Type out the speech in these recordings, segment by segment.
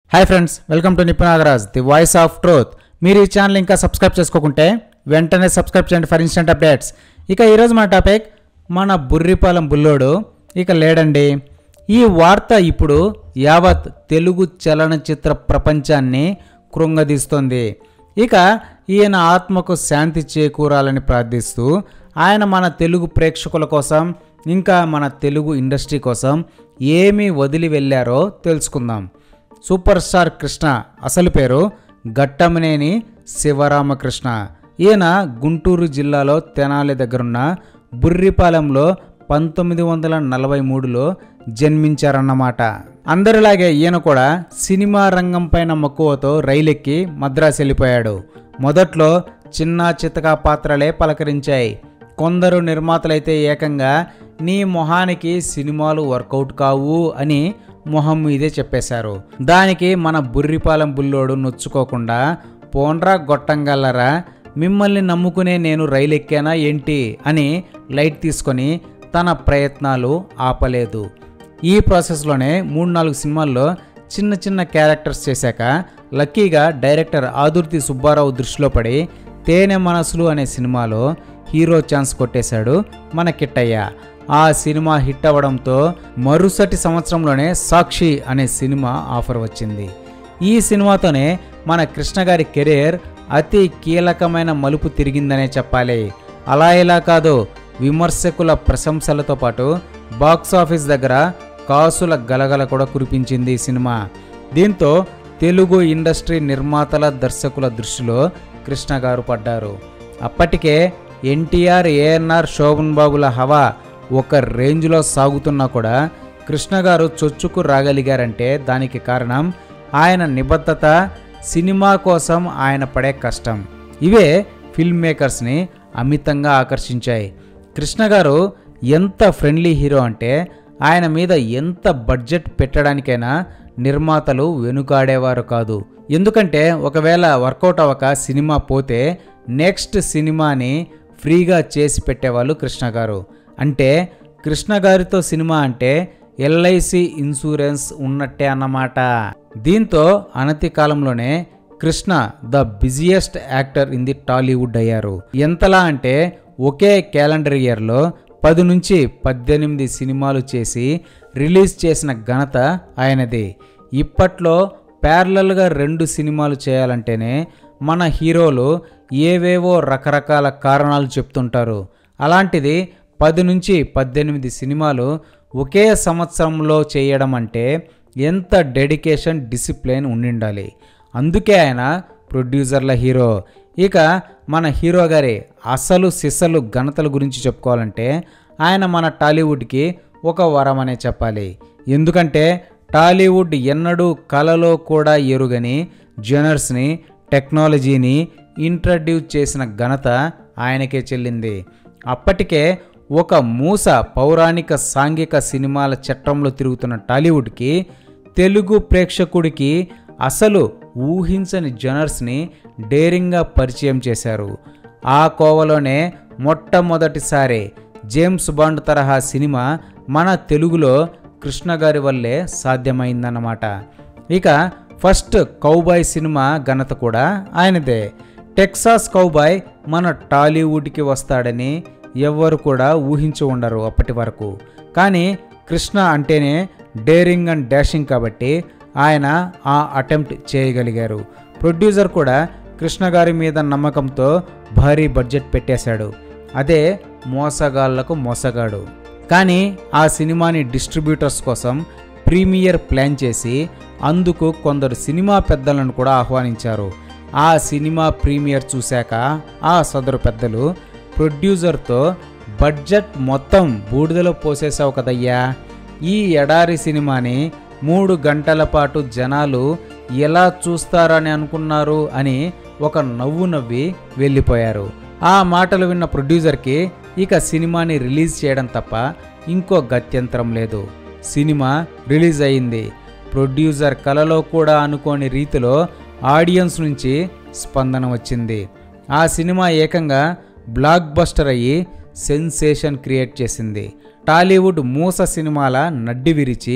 hi friends welcome to Nipun Nagaraj the voice of truth మీరు ఈ channel ఇంకా సబ్స్క్రైబ్ చేసుకోకుంటే వెంటనే సబ్స్క్రైబ్ చేయండి ఫర్ ఇన్స్టెంట్ అప్డేట్స్ ఇక ఈరోజు మన టాపిక్ మన బుర్రిపాలెం బుల్లోడు ఇక లేడండి ఈ వార్త ఇప్పుడు యావత్ తెలుగు చలనచిత్ర ప్రపంచాన్ని కృంగదీస్తోంది ఇక ఈయన ఆత్మకు శాంతి చేకూరాలని ప్రార్థిస్తూ ఆయన మన తెలుగు ప్రేక్షకుల కోసం ఇంకా మన తెలుగు ఇండస్ట్రీ కోసం ఏమి వదిలి వెళ్ళారో తెలుసుకుందాం సూపర్ స్టార్ కృష్ణ అసలు పేరు గట్టమనేని శివరామకృష్ణ ఈయన గుంటూరు జిల్లాలో తెనాలి దగ్గరున్న బుర్రిపాలెంలో పంతొమ్మిది వందల నలభై మూడులో జన్మించారన్నమాట అందరిలాగే ఈయన కూడా సినిమా రంగం పైన మక్కువతో రైలెక్కి మద్రాసు వెళ్ళిపోయాడు మొదట్లో చిన్న చితకా పాత్రలే పలకరించాయి కొందరు నిర్మాతలైతే ఏకంగా నీ మొహానికి సినిమాలు వర్కౌట్ కావు అని మొహం మీదే చెప్పేశారు దానికి మన బుర్రిపాలెం బుల్లోడు నొచ్చుకోకుండా పోన్రా గొట్టంగల్లరా మిమ్మల్ని నమ్ముకునే నేను రైలు ఎక్కానా ఏంటి అని లైట్ తీసుకొని తన ప్రయత్నాలు ఆపలేదు ఈ ప్రాసెస్లోనే మూడు నాలుగు సినిమాల్లో చిన్న చిన్న క్యారెక్టర్స్ చేశాక లక్కీగా డైరెక్టర్ ఆదుర్తి సుబ్బారావు దృష్టిలో పడి తేనె మనసులు అనే సినిమాలో హీరో ఛాన్స్ కొట్టేశాడు మన కిట్టయ్య ఆ సినిమా హిట్ అవ్వడంతో మరుసటి సంవత్సరంలోనే సాక్షి అనే సినిమా ఆఫర్ వచ్చింది ఈ సినిమాతోనే మన కృష్ణ గారి కెరీర్ అతి కీలకమైన మలుపు తిరిగిందనే చెప్పాలి అలా ఇలా కాదు విమర్శకుల ప్రశంసలతో పాటు బాక్స్ ఆఫీస్ దగ్గర కాసుల గలగల కూడా కురిపించింది ఈ సినిమా దీంతో తెలుగు ఇండస్ట్రీ నిర్మాతల దర్శకుల దృష్టిలో కృష్ణ గారు పడ్డారు అప్పటికే ఎన్టీఆర్ ఏఎన్ఆర్ శోభన్ బాబుల హవా ఒక రేంజ్లో సాగుతున్నా కూడా కృష్ణ గారు చొచ్చుకు రాగలిగారంటే దానికి కారణం ఆయన నిబద్ధత సినిమా కోసం ఆయన పడే కష్టం ఇవే ఫిల్మ్ మేకర్స్ని అమితంగా ఆకర్షించాయి కృష్ణ గారు ఎంత ఫ్రెండ్లీ హీరో అంటే ఆయన మీద ఎంత బడ్జెట్ పెట్టడానికైనా నిర్మాతలు వెనుకాడేవారు కాదు ఎందుకంటే ఒకవేళ వర్కౌట్ అవ్వక సినిమా పోతే నెక్స్ట్ సినిమాని ఫ్రీగా చేసి పెట్టేవాళ్ళు కృష్ణ గారు అంటే కృష్ణ గారితో సినిమా అంటే ఎల్ఐసి ఇన్సూరెన్స్ ఉన్నట్టే అన్నమాట దీంతో అనతి కాలంలోనే Krishna the busiest actor in the Tollywood అయ్యారు ఎంతలా అంటే ఒకే క్యాలెండర్ ఇయర్లో పది నుంచి పద్దెనిమిది సినిమాలు చేసి రిలీజ్ చేసిన ఘనత ఆయనది ఇప్పట్లో ప్యారలల్గా రెండు సినిమాలు చేయాలంటేనే మన హీరోలు ఏవేవో రకరకాల కారణాలు చెప్తుంటారు అలాంటిది పది నుంచి పద్దెనిమిది సినిమాలు ఒకే సంవత్సరంలో చేయడం అంటే ఎంత డెడికేషన్ డిసిప్లిన్ ఉండిండాలి అందుకే ఆయన ప్రొడ్యూసర్ల హీరో ఇక మన హీరో గారి అసలు సిసలు ఘనతల గురించి చెప్పుకోవాలంటే ఆయన మన టాలీవుడ్కి ఒక వరం అనే చెప్పాలి ఎందుకంటే టాలీవుడ్ ఎన్నడూ కలలో కూడా ఎరుగని జనర్స్ని టెక్నాలజీని ఇంట్రడ్యూస్ చేసిన ఘనత ఆయనకే చెల్లింది అప్పటికే ఒక మూస పౌరాణిక సాంఘిక సినిమాల చట్టంలో తిరుగుతున్న టాలీవుడ్కి తెలుగు ప్రేక్షకుడికి అసలు ఊహించని జనర్స్ని డేరింగ్గా పరిచయం చేశారు ఆ కోవలోనే మొట్టమొదటిసారి జేమ్స్ బాండ్ తరహా సినిమా మన తెలుగులో కృష్ణ గారి వల్లే సాధ్యమైందన్నమాట ఇక ఫస్ట్ కౌబాయ్ సినిమా ఘనత కూడా ఆయనదే టెక్సాస్ కౌబాయ్ మన టాలీవుడ్కి వస్తాడని ఎవ్వరు కూడా ఊహించి ఉండరు అప్పటి వరకు కానీ కృష్ణ అంటేనే డేరింగ్ అండ్ డాషింగ్ కాబట్టి ఆయన ఆ అటెంప్ట్ చేయగలిగారు ప్రొడ్యూసర్ కూడా కృష్ణ గారి మీద నమ్మకంతో భారీ బడ్జెట్ పెట్టేశాడు అదే మోసగాళ్లకు మోసగాడు కానీ ఆ సినిమాని డిస్ట్రిబ్యూటర్స్ కోసం ప్రీమియర్ ప్లాన్ చేసి అందుకు కొందరు సినిమా పెద్దలను కూడా ఆహ్వానించారు ఆ సినిమా ప్రీమియర్ చూశాక ఆ సదరు పెద్దలు ప్రొడ్యూసర్తో బడ్జెట్ మొత్తం బూడిదలో పోసేసావు కదయ్యా ఈ ఎడారి సినిమాని మూడు గంటల పాటు జనాలు ఎలా చూస్తారని అనుకున్నారు అని ఒక నవ్వు నవ్వి వెళ్ళిపోయారు ఆ మాటలు విన్న ప్రొడ్యూసర్కి ఇక సినిమాని రిలీజ్ చేయడం తప్ప ఇంకో గత్యంతరం లేదు సినిమా రిలీజ్ అయింది ప్రొడ్యూసర్ కలలో కూడా అనుకోని రీతిలో ఆడియన్స్ నుంచి స్పందన వచ్చింది ఆ సినిమా ఏకంగా బ్లాక్ బస్టర్ అయ్యి సెన్సేషన్ క్రియేట్ చేసింది టాలీవుడ్ మూస సినిమాల నడ్డి విరిచి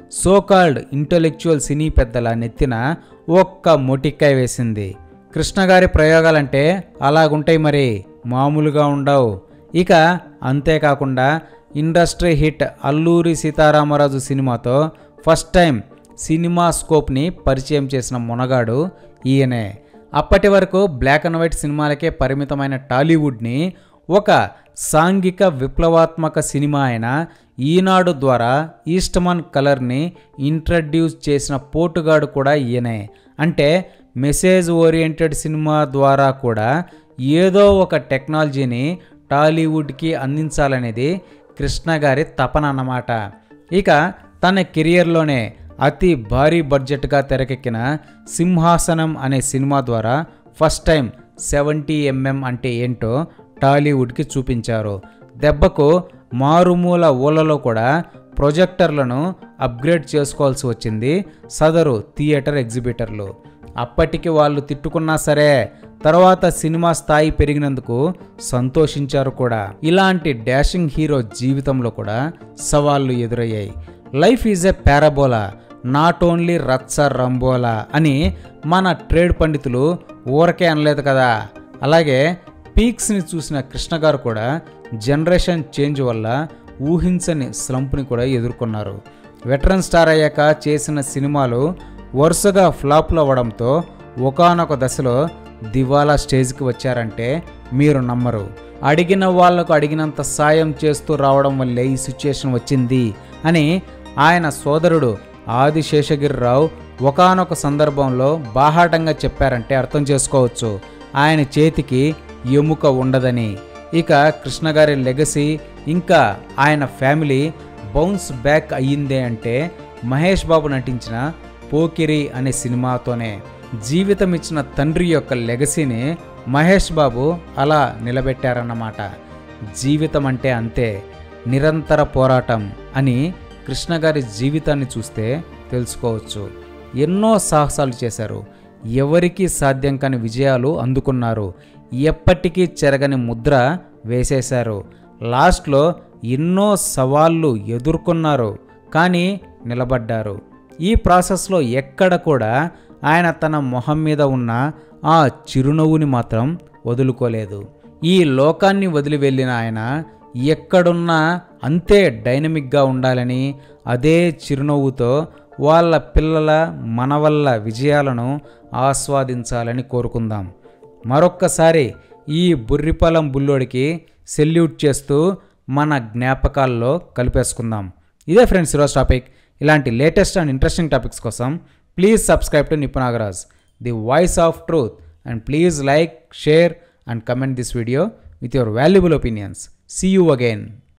సోకాల్డ్ ఇంటలెక్చువల్ సినీ పెద్దల నెత్తిన ఒక్క మొటిక్కాయ వేసింది కృష్ణ గారి ప్రయోగాలంటే అలాగుంటాయి మరి మామూలుగా ఉండవు ఇక అంతేకాకుండా ఇండస్ట్రీ హిట్ అల్లూరి సీతారామరాజు సినిమాతో ఫస్ట్ టైం సినిమా స్కోప్ని పరిచయం చేసిన మునగాడు ఈయనే అప్పటి వరకు బ్లాక్ అండ్ వైట్ సినిమాలకే పరిమితమైన టాలీవుడ్ని ఒక సాంఘిక విప్లవాత్మక సినిమా అయిన ఈనాడు ద్వారా ఈస్టమన్ కలర్ని ఇంట్రడ్యూస్ చేసిన పోటుగాడు కూడా ఈయనే అంటే మెసేజ్ ఓరియంటెడ్ సినిమా ద్వారా కూడా ఏదో ఒక టెక్నాలజీని టాలీవుడ్కి అందించాలనేది కృష్ణ గారి తపన అన్నమాట ఇక తన కెరియర్లోనే అతి భారీ బడ్జెట్గా తెరకెక్కిన సింహాసనం అనే సినిమా ద్వారా ఫస్ట్ టైం సెవెంటీ ఎంఎం అంటే ఏంటో టాలీవుడ్కి చూపించారు దెబ్బకు మారుమూల ఊళ్ళలో కూడా ప్రొజెక్టర్లను అప్గ్రేడ్ చేసుకోవాల్సి వచ్చింది సదరు థియేటర్ ఎగ్జిబిటర్లు అప్పటికి వాళ్ళు తిట్టుకున్నా సరే తర్వాత సినిమా స్థాయి పెరిగినందుకు సంతోషించారు కూడా ఇలాంటి డాషింగ్ హీరో జీవితంలో కూడా సవాళ్లు ఎదురయ్యాయి life is a parabola not only రచ్చ రంబోలా అని మన ట్రేడ్ పండితులు ఊరకే అనలేదు కదా అలాగే పీక్స్ని చూసిన కృష్ణ గారు కూడా జనరేషన్ చేంజ్ వల్ల ఊహించని స్లంప్ని కూడా ఎదుర్కొన్నారు వెటరన్ స్టార్ అయ్యాక చేసిన సినిమాలు వరుసగా ఫ్లాప్లు అవ్వడంతో ఒకానొక దశలో దివాలా స్టేజ్కి వచ్చారంటే మీరు నమ్మరు అడిగిన వాళ్లకు అడిగినంత సాయం చేస్తూ రావడం వల్లే ఈ సిచ్యుయేషన్ వచ్చింది అని ఆయన సోదరుడు ఆది శేషగిరిరావు ఒకానొక సందర్భంలో బాహాటంగా చెప్పారంటే అర్థం చేసుకోవచ్చు ఆయన చేతికి ఎముక ఉండదని ఇక కృష్ణ గారి లెగసీ ఇంకా ఆయన ఫ్యామిలీ బౌన్స్ బ్యాక్ అయ్యిందే అంటే మహేష్ బాబు నటించిన పోకిరి అనే సినిమాతోనే జీవితం ఇచ్చిన తండ్రి యొక్క లెగసీని మహేష్ బాబు అలా నిలబెట్టారన్నమాట జీవితం అంటే అంతే నిరంతర పోరాటం అని కృష్ణ గారి జీవితాన్ని చూస్తే తెలుసుకోవచ్చు ఎన్నో సాహసాలు చేశారు ఎవరికీ సాధ్యం కాని విజయాలు అందుకున్నారు ఎప్పటికీ చెరగని ముద్ర వేసేశారు లాస్ట్లో ఎన్నో సవాళ్ళు ఎదుర్కొన్నారు కానీ నిలబడ్డారు ఈ ప్రాసెస్లో ఎక్కడ కూడా ఆయన తన మొహం మీద ఉన్న ఆ చిరునవ్వుని మాత్రం వదులుకోలేదు ఈ లోకాన్ని వదిలి వెళ్ళిన ఆయన ఎక్కడున్నా అంతే డైనమిక్గా ఉండాలని అదే చిరునవ్వుతో వాళ్ళ పిల్లల మనవల్ల విజయాలను ఆస్వాదించాలని కోరుకుందాం మరొక్కసారి ఈ బుర్రిపలం బుల్లోడికి సెల్యూట్ చేస్తూ మన జ్ఞాపకాల్లో కలిపేసుకుందాం ఇదే ఫ్రెండ్స్ ఈరోజు టాపిక్ ఇలాంటి లేటెస్ట్ అండ్ ఇంట్రెస్టింగ్ టాపిక్స్ కోసం please subscribe to Nipun Nagaraj the voice of truth and please like share and comment this video with your valuable opinions see you again